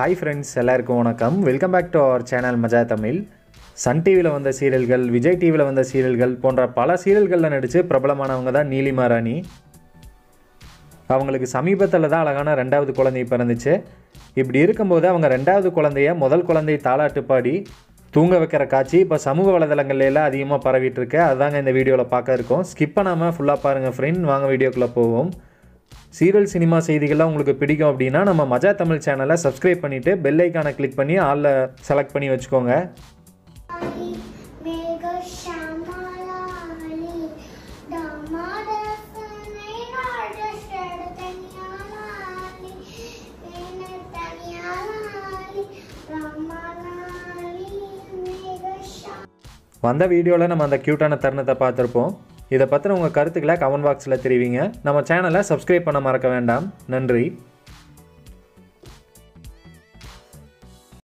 hi friends எல்லாருக்கும் வணக்கம் welcome back to our channel மஜா தமிழ் சன் டிவியில் வந்த சீரியல்கள் விஜய் டிவியில் வந்த சீரியல்கள் போன்ற பல சீரியல்களில் நடித்து பிரபலமானவங்க தான் நீலிமா ராணி அவங்களுக்கு சமீபத்தில் தான் அழகான ரெண்டாவது குழந்தை பிறந்துச்சு இப்படி இருக்கும்போது அவங்க ரெண்டாவது குழந்தைய முதல் குழந்தை தாலாட்டு பாடி தூங்க வைக்கிற காட்சி இப்போ சமூக வலைதளங்கள்ல எல்லாம் அதிகமாக பரவிட்டு இருக்கு அதாங்க இந்த வீடியோவில் பார்க்க இருக்கோம் ஸ்கிப் பண்ணாமல் ஃபுல்லாக பாருங்கள் ஃப்ரெண்ட் வாங்க வீடியோக்குள்ளே போவோம் சீரியல் சினிமா செய்திகள்லாம் உங்களுக்கு பிடிக்கும் அப்படின்னா நம்ம மஜா தமிழ் சேனலை சப்ஸ்கிரைப் பண்ணிவிட்டு பெல் ஐக்கானை கிளிக் பண்ணி ஆளில் செலக்ட் பண்ணி வச்சுக்கோங்க மேக ஷாமாலாலி தமாதசனை நாடஸ்டட தனியாலாலி வேன தனியாலாலி ரமலாலி மேக ஷா வந்த வீடியோவில் நம்ம அந்த க்யூட்டான தருணத்தை பார்த்துருப்போம் இதை பற்றின உங்கள் கருத்துக்களை கமெண்ட் பாக்ஸில் தெரிவிங்க நம்ம சேனலை சப்ஸ்கிரைப் பண்ண மறக்க வேண்டாம் நன்றி